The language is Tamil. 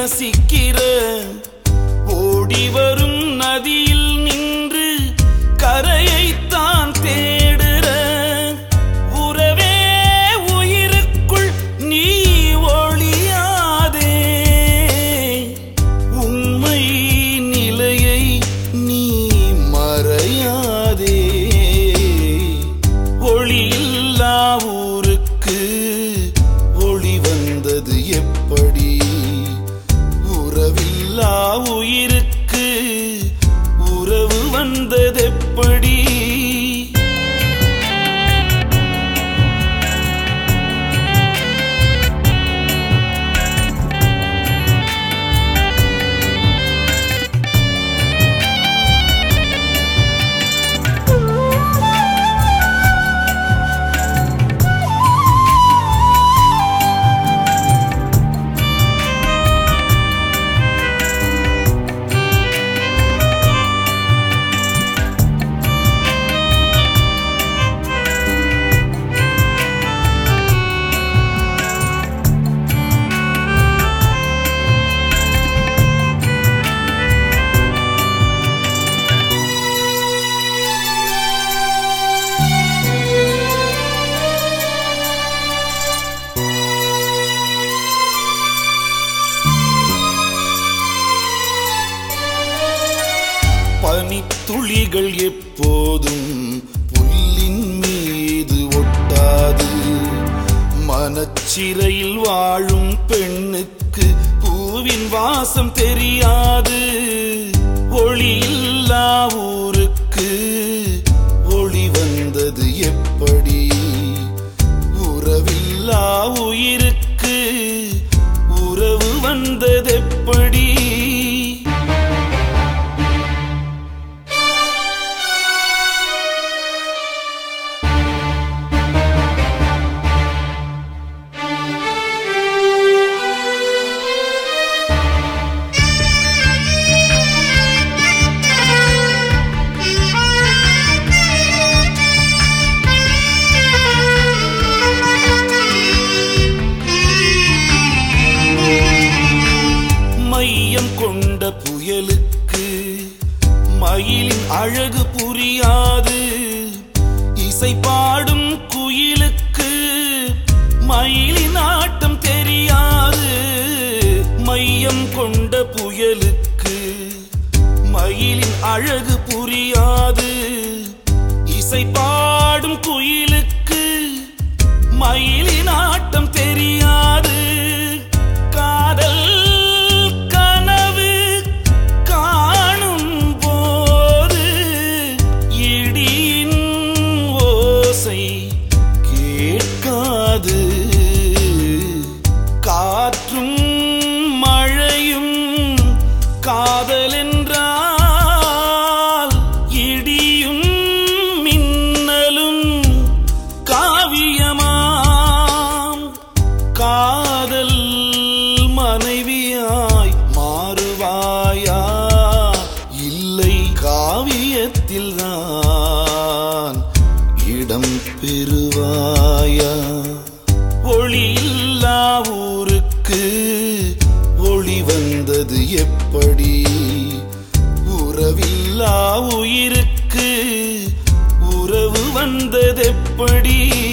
ரசிக்கிற ஓடி வரும் நதியில் நின்று கரையைத்தான் தேடுற உறவே உயிருக்குள் நீ ஒளியாதே உண்மை நிலையை நீ மறையாதே ஒளியில்லா ஊருக்கு ஒளி வந்தது எப்படி உறவில்லா உயிருக்கு உறவு வந்ததெப்படி பனித்துளிகள் எப்போதும் புல்லின் மீது ஒட்டாது மனச்சிறையில் வாழும் பெண்ணுக்கு பூவின் வாசம் தெரியாது ஒளியில்லா ஊருக்கு ஒளி வந்தது எப்படி உறவில்லா உயிருக்கு உறவு வந்ததெப்படி மையம் கொண்ட புயலுக்கு மயிலின் அழகு புரியாது இசை பாடும் குயிலுக்கு மயிலின் ஆட்டம் தெரியாது மையம் கொண்ட புயலுக்கு மயிலின் அழகு புரியாது இசை பாடும் குயிலுக்கு மயிலின் ஆட்டம் தெரியாது காதல் கனவு காணும் போது இடியின் ஓசை கேட்காது காற்றும் மழையும் காதல் என்றால் இடியும் மின்னலும் காவியமாம் காதல் மனைவியாய் மாறுவாயா இல்லை காவியத்தில் தான் இடம் பெறுவாயா ஒளியில்லா ஊருக்கு ஒளி வந்தது எப்படி உறவில்லா உயிருக்கு உறவு வந்ததெப்படி